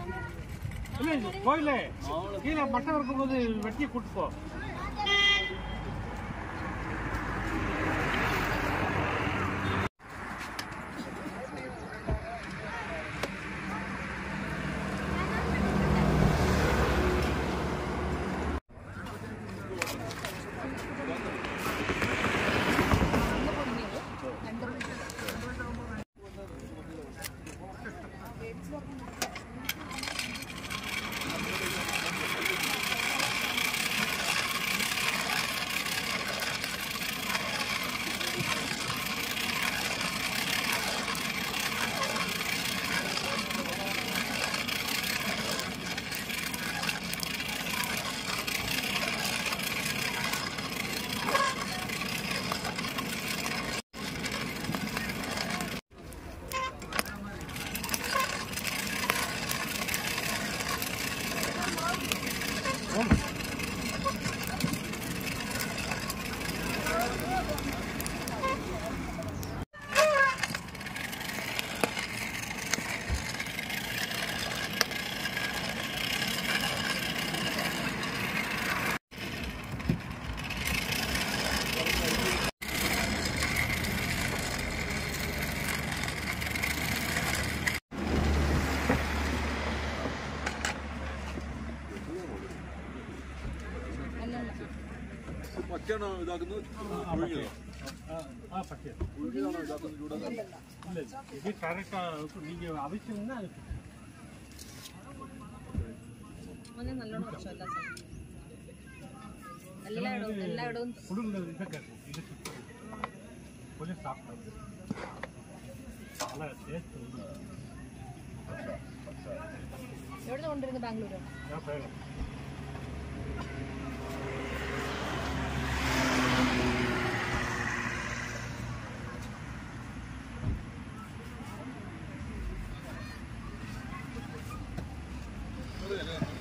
இல்ல கோயிலே கீழே மட்டம் இருக்கும்போது வெட்டி கூட்டு போ പച്ചയാണോ ഇതാക്കുന്നത് ഒഴുകിയതോ ஆ பட்டியா ഒഴുകിയതാണോ ഇതാക്കുന്നത് ചൂടാക്കുന്നത് இல்ல இது கரெக்டா நீங்க அவசியம்னா ಮೊನ್ನೆ ನಲ್ಲೋಣ ವರ್ಷ ಎಲ್ಲ ಸರ್ ಎಲ್ಲ ಇಡೋದು ಎಲ್ಲ ಇಡೋದು குடுங்க இதை கேட்கும் இது கொஞ்சம் சாப்பிட்டு நல்லா டேஸ்ட் ಎവിടെ ಕೊಂಡಿರೋದು ಬ್ಯಾಂಗ್ಳೂರು வேணும் അത്